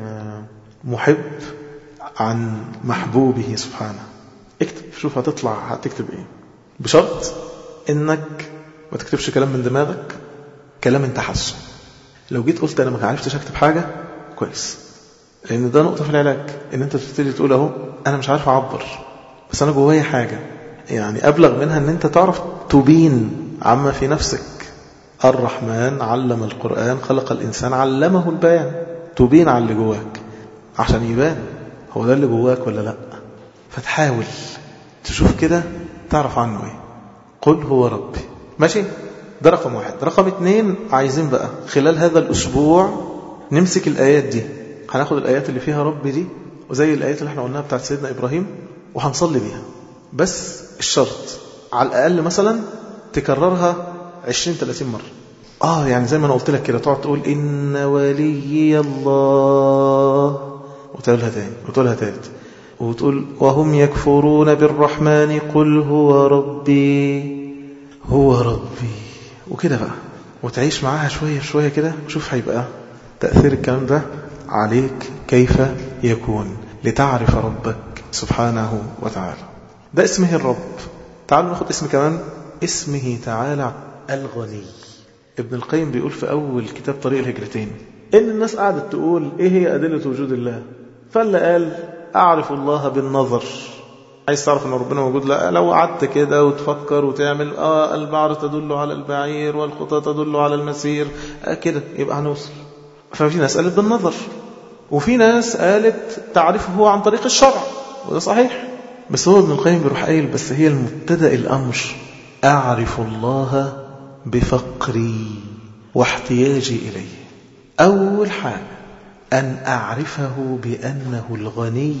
محب عن محبوبه سبحانه اكتب شوف هتطلع هتكتب ايه بشرط انك ما تكتبش كلام من دماغك كلام انت حاسه لو جيت قلت انا ما عرفتش اكتب حاجه كويس لان ده نقطه في العلاج ان انت تبتدي تقول اهو انا مش عارف اعبر بس انا جوايا حاجه يعني أبلغ منها أن أنت تعرف تبين عما في نفسك الرحمن علم القرآن خلق الإنسان علمه البيان تبين على اللي جواك عشان يبان هو ده اللي جواك ولا لا فتحاول تشوف كده تعرف عنه ايه قل هو ربي ماشي ده رقم واحد رقم اتنين عايزين بقى خلال هذا الأسبوع نمسك الآيات دي هناخد الآيات اللي فيها ربي دي وزي الآيات اللي احنا قلناها بتاعت سيدنا إبراهيم وهنصلي بيها بس الشرط على الأقل مثلا تكررها 20 30 مرة آه يعني زي ما أنا قلت لك كده تقعد تقول إن ولي الله وتقولها تاني وتقولها تالت وتقول وهم يكفرون بالرحمن قل هو ربي هو ربي وكده بقى وتعيش معاها شوية شوية كده وشوف هيبقى تأثير الكلام ده عليك كيف يكون لتعرف ربك سبحانه وتعالى ده اسمه الرب تعالوا ناخد اسم كمان اسمه تعالى الغني ابن القيم بيقول في أول كتاب طريق الهجرتين إن الناس قعدت تقول إيه هي أدلة وجود الله فاللي قال أعرف الله بالنظر عايز تعرف ان ربنا موجود لا لو قعدت كده وتفكر وتعمل اه البعر تدل على البعير والخطى تدل على المسير آه كده يبقى هنوصل ففي ناس قالت بالنظر وفي ناس قالت تعرفه عن طريق الشرع وده صحيح بس هو ابن القيم بيروح قايل بس هي المبتدا الامر اعرف الله بفقري واحتياجي اليه اول حاجه ان اعرفه بانه الغني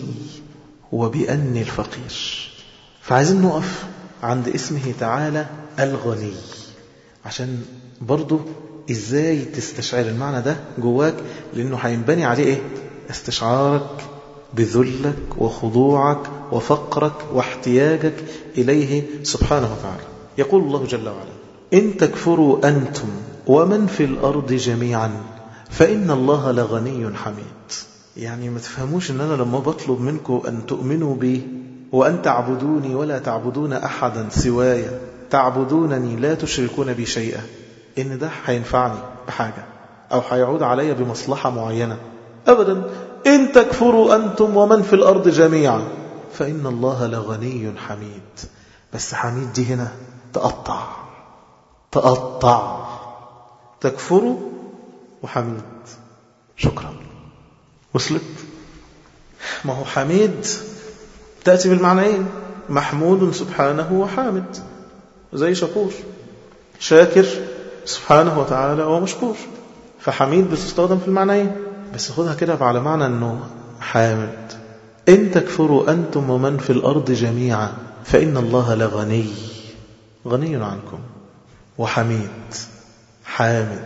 وبأني الفقير فعايزين نقف عند اسمه تعالى الغني عشان برضو ازاي تستشعر المعنى ده جواك لانه هينبني عليه ايه استشعارك بذلك وخضوعك وفقرك واحتياجك اليه سبحانه وتعالى يقول الله جل وعلا ان تكفروا انتم ومن في الارض جميعا فان الله لغني حميد يعني ما تفهموش ان انا لما بطلب منكم ان تؤمنوا بي وان تعبدوني ولا تعبدون احدا سواي تعبدونني لا تشركون بي شيئا ان ده هينفعني بحاجه او هيعود علي بمصلحه معينه ابدا ان تكفروا انتم ومن في الارض جميعا فان الله لغني حميد بس حميد دي هنا تقطع تقطع تكفروا وحميد شكرا وصلت ما هو حميد تأتي بالمعنيين محمود سبحانه وحامد زي شكور شاكر سبحانه وتعالى ومشكور فحميد بتستخدم في المعنيين بس خدها كده على معنى انه حامد ان تكفروا انتم ومن في الارض جميعا فان الله لغني غني عنكم وحميد حامد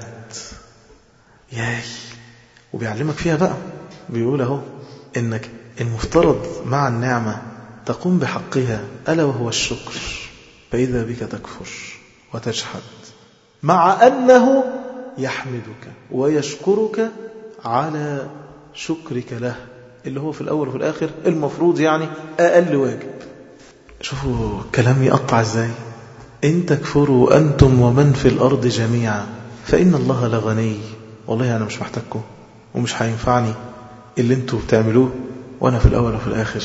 ياي وبيعلمك فيها بقى بيقول اهو انك المفترض مع النعمة تقوم بحقها ألا وهو الشكر فإذا بك تكفر وتجحد مع أنه يحمدك ويشكرك على شكرك له اللي هو في الأول وفي الآخر المفروض يعني أقل واجب شوفوا كلام يقطع ازاي إن تكفروا أنتم ومن في الأرض جميعا فإن الله لغني والله أنا مش محتاجكم ومش هينفعني اللي انتوا بتعملوه وأنا في الأول وفي الآخر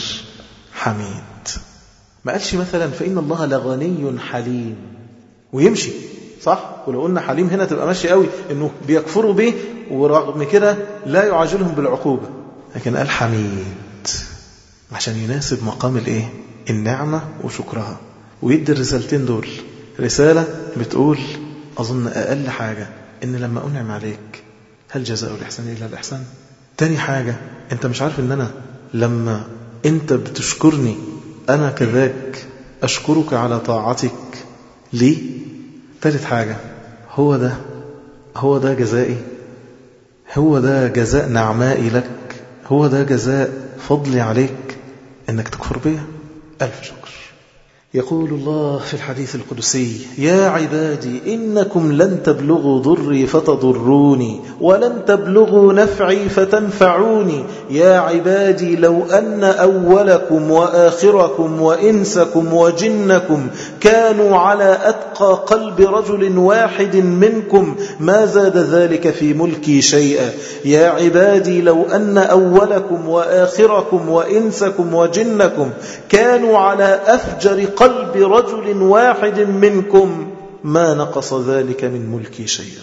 حميد ما قالش مثلا فإن الله لغني حليم ويمشي صح ولو قلنا حليم هنا تبقى ماشي قوي انه بيكفروا به ورغم كده لا يعاجلهم بالعقوبة لكن قال حميد عشان يناسب مقام الايه النعمة وشكرها ويدي الرسالتين دول رسالة بتقول أظن أقل حاجة إن لما أنعم عليك هل جزاء الإحسان إلا الإحسان تاني حاجة أنت مش عارف إن أنا لما أنت بتشكرني أنا كذاك أشكرك على طاعتك لي تالت حاجة هو ده هو ده جزائي هو ده جزاء نعمائي لك هو ده جزاء فضلي عليك انك تكفر بي ألف شكر يقول الله في الحديث القدسي يا عبادي إنكم لن تبلغوا ضري فتضروني ولن تبلغوا نفعي فتنفعوني يا عبادي لو أن أولكم وآخركم وإنسكم وجنكم كانوا على أتقى قلب رجل واحد منكم ما زاد ذلك في ملكي شيئا يا عبادي لو أن أولكم وآخركم وإنسكم وجنكم كانوا على أفجر قلب رجل واحد منكم ما نقص ذلك من ملكي شيئا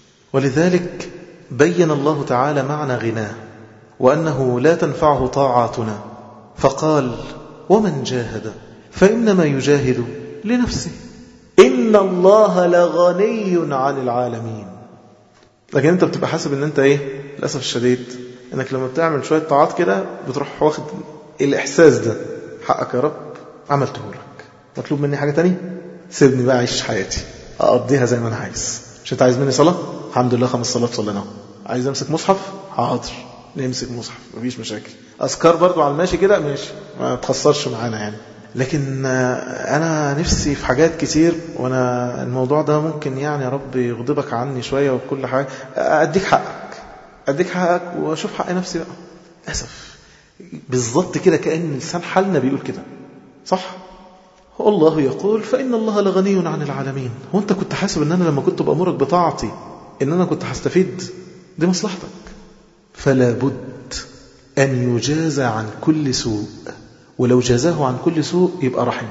ولذلك بين الله تعالى معنى غناه وأنه لا تنفعه طاعاتنا فقال ومن جاهد فإنما يجاهد لنفسه إن الله لغني عن العالمين لكن أنت بتبقى حاسب أن أنت إيه للأسف الشديد أنك لما بتعمل شوية طاعات كده بتروح واخد الإحساس ده حقك يا رب عملته لك مطلوب مني حاجة تانية سيبني بقى أعيش حياتي أقضيها زي ما أنا عايز مش أنت عايز مني صلاة الحمد لله خمس صلوات صليناها عايز أمسك مصحف حاضر نمسك مصحف مفيش مشاكل أذكار برضو على الماشي كده ماشي ما تخسرش معانا يعني لكن أنا نفسي في حاجات كتير وأنا الموضوع ده ممكن يعني يا رب يغضبك عني شوية وكل حاجة أديك حقك أديك حقك وأشوف حق نفسي بقى أسف بالظبط كده كأن لسان حالنا بيقول كده صح الله يقول فإن الله لغني عن العالمين هو أنت كنت حاسب أن أنا لما كنت بأمرك بطاعتي أن أنا كنت هستفيد دي مصلحتك فلا بد أن يجازى عن كل سوء ولو جازاه عن كل سوء يبقى رحمه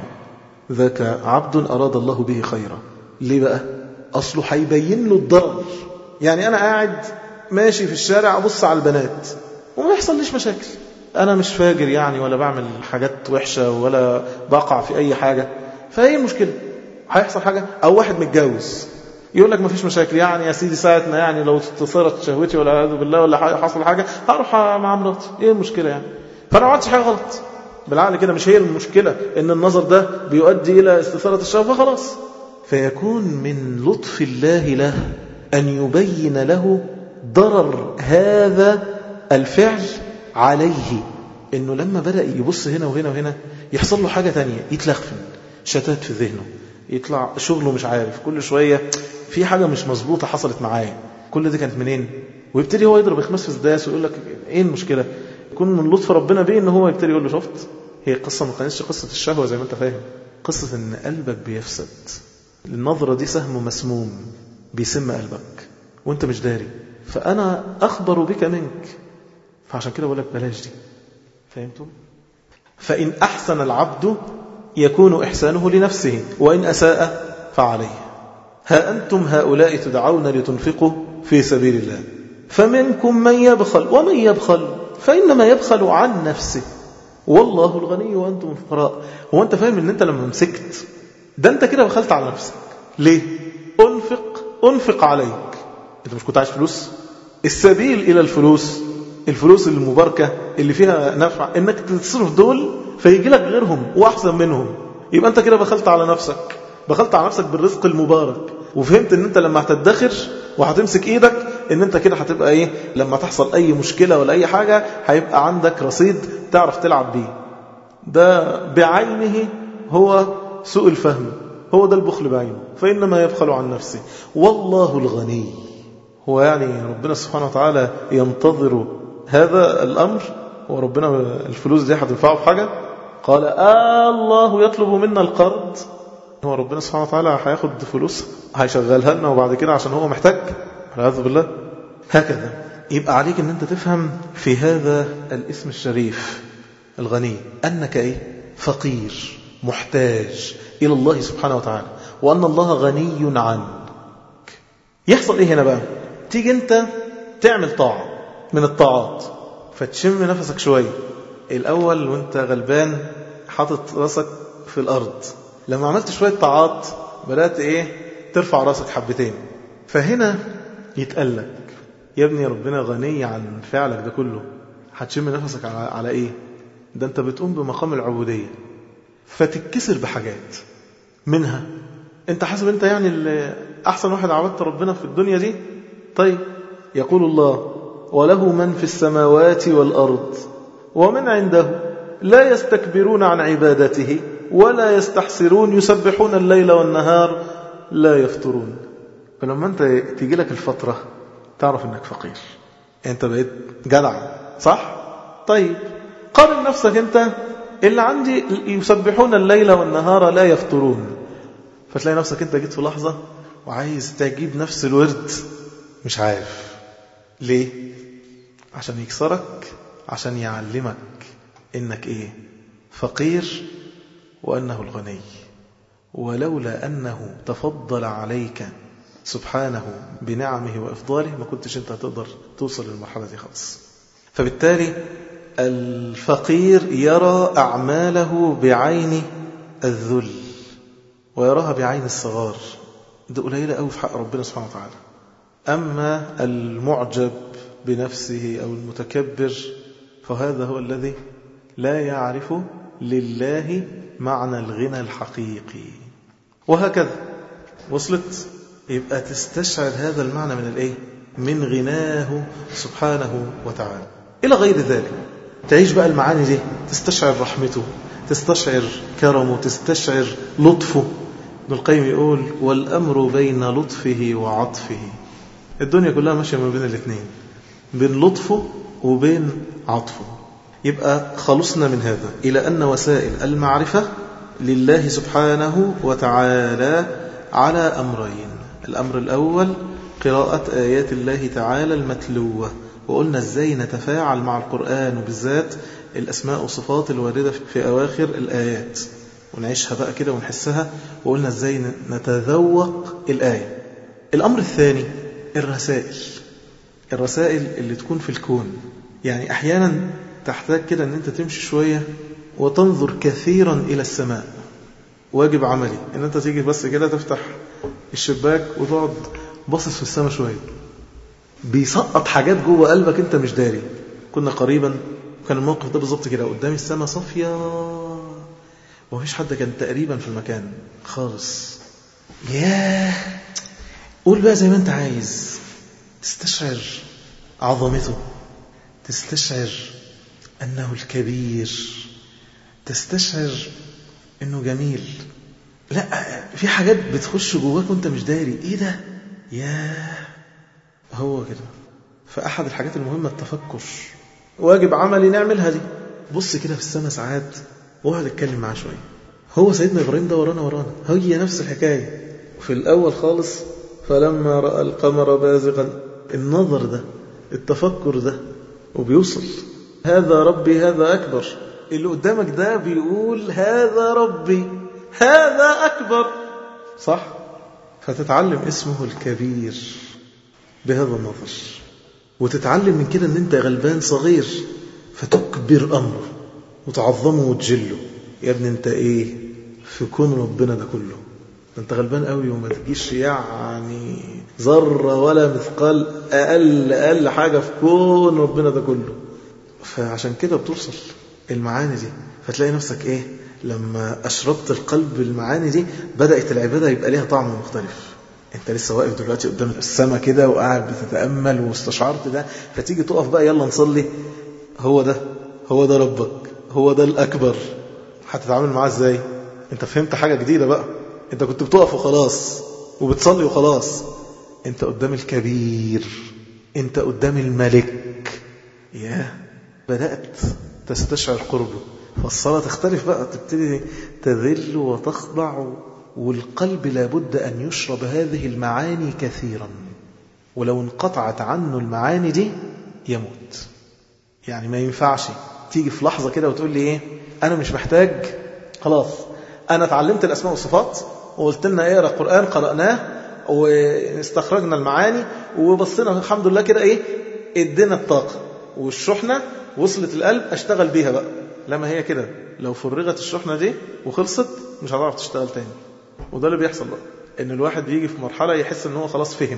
ذاك عبد أراد الله به خيرا ليه بقى أصله هيبين له الضرر يعني أنا قاعد ماشي في الشارع أبص على البنات وما يحصل ليش مشاكل أنا مش فاجر يعني ولا بعمل حاجات وحشة ولا بقع في أي حاجة فهي المشكلة هيحصل حاجة أو واحد متجوز يقول لك ما فيش مشاكل يعني يا سيدي ساعة ما يعني لو تصيرت شهوتي ولا أعوذ بالله ولا حصل حاجة هروح مع مراتي إيه المشكلة يعني فأنا ما عملتش حاجة غلط بالعقل كده مش هي المشكلة إن النظر ده بيؤدي إلى استثارة الشهوة فخلاص فيكون من لطف الله له أن يبين له ضرر هذا الفعل عليه إنه لما بدأ يبص هنا وهنا وهنا يحصل له حاجة تانية يتلخفن شتات في ذهنه يطلع شغله مش عارف كل شوية في حاجة مش مظبوطة حصلت معايا كل دي كانت منين ويبتدي هو يضرب خماس في السداس ويقول لك ايه المشكلة يكون من لطف ربنا بيه ان هو يبتدي يقول له شفت هي قصة ما كانتش قصة الشهوة زي ما انت فاهم قصة ان قلبك بيفسد النظرة دي سهم مسموم بيسم قلبك وانت مش داري فانا اخبر بك منك فعشان كده بقول لك بلاش دي فهمتم فإن أحسن العبد يكون إحسانه لنفسه وإن أساء فعليه ها أنتم هؤلاء تدعون لتنفقوا في سبيل الله فمنكم من يبخل ومن يبخل فإنما يبخل عن نفسه والله الغني وأنتم الفقراء هو أنت فاهم أن أنت لما مسكت ده أنت كده بخلت على نفسك ليه أنفق أنفق عليك أنت مش كنت عايش فلوس السبيل إلى الفلوس الفلوس المباركة اللي فيها نفع انك تصرف دول فيجي لك غيرهم واحسن منهم يبقى انت كده بخلت على نفسك بخلت على نفسك بالرزق المبارك وفهمت ان انت لما هتدخر وهتمسك ايدك ان انت كده هتبقى ايه لما تحصل اي مشكلة ولا اي حاجة هيبقى عندك رصيد تعرف تلعب بيه ده بعينه هو سوء الفهم هو ده البخل بعينه فإنما يبخل عن نفسه والله الغني هو يعني ربنا سبحانه وتعالى ينتظر هذا الأمر هو ربنا الفلوس دي هتنفعه في حاجة قال آه الله يطلب منا القرض هو ربنا سبحانه وتعالى هياخد فلوس هيشغلها لنا وبعد كده عشان هو محتاج والعياذ بالله هكذا يبقى عليك ان انت تفهم في هذا الاسم الشريف الغني انك ايه فقير محتاج الى الله سبحانه وتعالى وان الله غني عنك يحصل ايه هنا بقى تيجي انت تعمل طاعه من الطاعات فتشم نفسك شوية الأول وانت غلبان حاطط راسك في الأرض لما عملت شوية طاعات بدأت إيه ترفع راسك حبتين فهنا يتقال لك يا ابني ربنا غني عن فعلك ده كله هتشم نفسك على, على إيه ده انت بتقوم بمقام العبودية فتتكسر بحاجات منها انت حاسب انت يعني احسن واحد عبدت ربنا في الدنيا دي طيب يقول الله وله من في السماوات والأرض ومن عنده لا يستكبرون عن عبادته ولا يستحسرون يسبحون الليل والنهار لا يفترون فلما أنت تيجي لك الفترة تعرف أنك فقير أنت بقيت جدع صح؟ طيب قارن نفسك أنت اللي عندي يسبحون الليل والنهار لا يفترون فتلاقي نفسك أنت جيت في لحظة وعايز تجيب نفس الورد مش عارف ليه؟ عشان يكسرك عشان يعلمك انك ايه فقير وانه الغني ولولا انه تفضل عليك سبحانه بنعمه وافضاله ما كنتش انت هتقدر توصل للمرحله دي خالص فبالتالي الفقير يرى اعماله بعين الذل ويراها بعين الصغار ده قليله قوي في حق ربنا سبحانه وتعالى اما المعجب بنفسه أو المتكبر فهذا هو الذي لا يعرف لله معنى الغنى الحقيقي وهكذا وصلت يبقى تستشعر هذا المعنى من الايه من غناه سبحانه وتعالى إلى غير ذلك تعيش بقى المعاني دي تستشعر رحمته تستشعر كرمه تستشعر لطفه ابن القيم يقول والأمر بين لطفه وعطفه الدنيا كلها ماشية ما بين الاثنين بين لطفه وبين عطفه يبقى خلصنا من هذا إلى أن وسائل المعرفة لله سبحانه وتعالى على أمرين الأمر الأول قراءة آيات الله تعالى المتلوة وقلنا ازاي نتفاعل مع القرآن وبالذات الأسماء والصفات الواردة في أواخر الآيات ونعيشها بقى كده ونحسها وقلنا ازاي نتذوق الآية الأمر الثاني الرسائل الرسائل اللي تكون في الكون يعني أحيانا تحتاج كده أن أنت تمشي شوية وتنظر كثيرا إلى السماء واجب عملي أن أنت تيجي بس كده تفتح الشباك وتقعد باصص في السماء شوية بيسقط حاجات جوه قلبك أنت مش داري كنا قريبا وكان الموقف ده بالظبط كده قدامي السماء صافية ومفيش حد كان تقريبا في المكان خالص ياه قول بقى زي ما انت عايز تستشعر عظمته تستشعر أنه الكبير تستشعر أنه جميل لا في حاجات بتخش جواك وانت مش داري ايه ده ياه هو كده فأحد الحاجات المهمة التفكر واجب عملي نعملها دي بص كده في السماء ساعات واقعد اتكلم معاه شوية هو سيدنا إبراهيم ده ورانا ورانا هي نفس الحكاية في الأول خالص فلما رأى القمر بازغا النظر ده التفكر ده وبيوصل هذا ربي هذا أكبر اللي قدامك ده بيقول هذا ربي هذا أكبر صح فتتعلم اسمه الكبير بهذا النظر وتتعلم من كده ان انت غلبان صغير فتكبر امره وتعظمه وتجله يا ابني انت ايه في كون ربنا ده كله ده انت غلبان قوي وما تجيش يعني ذره ولا مثقال اقل اقل حاجه في كون ربنا ده كله فعشان كده بتوصل المعاني دي فتلاقي نفسك ايه لما اشربت القلب بالمعاني دي بدات العباده يبقى ليها طعم مختلف انت لسه واقف دلوقتي قدام السما كده وقاعد بتتامل واستشعرت ده فتيجي تقف بقى يلا نصلي هو ده هو ده ربك هو ده الاكبر هتتعامل معاه ازاي انت فهمت حاجه جديده بقى انت كنت بتقف وخلاص وبتصلي وخلاص انت قدام الكبير انت قدام الملك يا بدأت تستشعر قربه فالصلاة تختلف بقى تبتدي تذل وتخضع والقلب لابد أن يشرب هذه المعاني كثيرا ولو انقطعت عنه المعاني دي يموت يعني ما ينفعش تيجي في لحظة كده وتقول لي ايه انا مش محتاج خلاص انا اتعلمت الاسماء والصفات وقلت لنا اقرا قران قراناه واستخرجنا المعاني وبصينا الحمد لله كده ايه ادينا الطاقه والشحنه وصلت القلب اشتغل بيها بقى لما هي كده لو فرغت الشحنه دي وخلصت مش هتعرف تشتغل تاني وده اللي بيحصل بقى ان الواحد بيجي في مرحله يحس ان هو خلاص فهم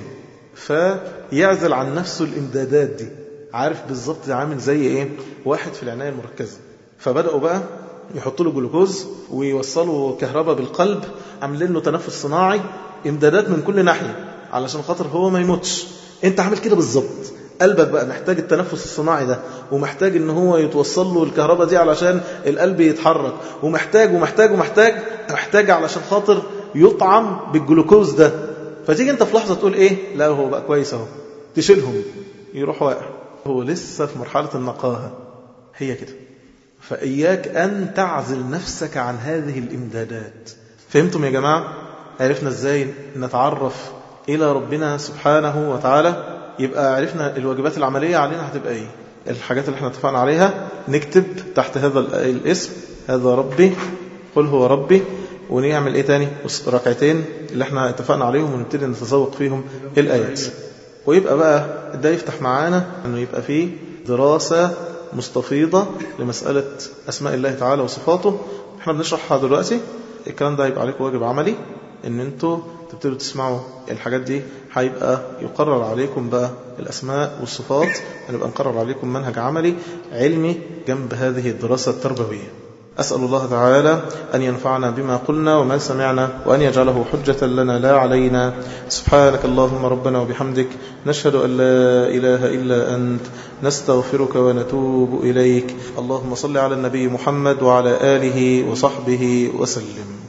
فيعزل عن نفسه الامدادات دي عارف بالظبط عامل زي ايه واحد في العنايه المركزه فبداوا بقى يحطوا له جلوكوز ويوصلوا كهرباء بالقلب عاملين له تنفس صناعي امدادات من كل ناحيه علشان خاطر هو ما يموتش انت عامل كده بالظبط قلبك بقى محتاج التنفس الصناعي ده ومحتاج ان هو يتوصل له الكهرباء دي علشان القلب يتحرك ومحتاج ومحتاج ومحتاج محتاج علشان خاطر يطعم بالجلوكوز ده فتيجي انت في لحظه تقول ايه لا هو بقى كويس اهو تشيلهم يروح واقع هو لسه في مرحله النقاهه هي كده فإياك أن تعزل نفسك عن هذه الإمدادات فهمتم يا جماعة عرفنا إزاي نتعرف إلى ربنا سبحانه وتعالى يبقى عرفنا الواجبات العملية علينا هتبقى إيه الحاجات اللي احنا اتفقنا عليها نكتب تحت هذا الاسم هذا ربي قل هو ربي ونعمل ايه تاني ركعتين اللي احنا اتفقنا عليهم ونبتدي نتذوق فيهم الآيات ويبقى بقى ده يفتح معانا انه يبقى فيه دراسة مستفيضة لمسألة أسماء الله تعالى وصفاته احنا بنشرحها دلوقتي الكلام ده هيبقى عليكم واجب عملي ان انتوا تبتدوا تسمعوا الحاجات دي هيبقى يقرر عليكم بقى الأسماء والصفات هنبقى نقرر عليكم منهج عملي علمي جنب هذه الدراسة التربوية أسأل الله تعالى أن ينفعنا بما قلنا وما سمعنا وأن يجعله حجة لنا لا علينا سبحانك اللهم ربنا وبحمدك نشهد أن لا إله إلا أنت نستغفرك ونتوب إليك اللهم صل على النبي محمد وعلى آله وصحبه وسلم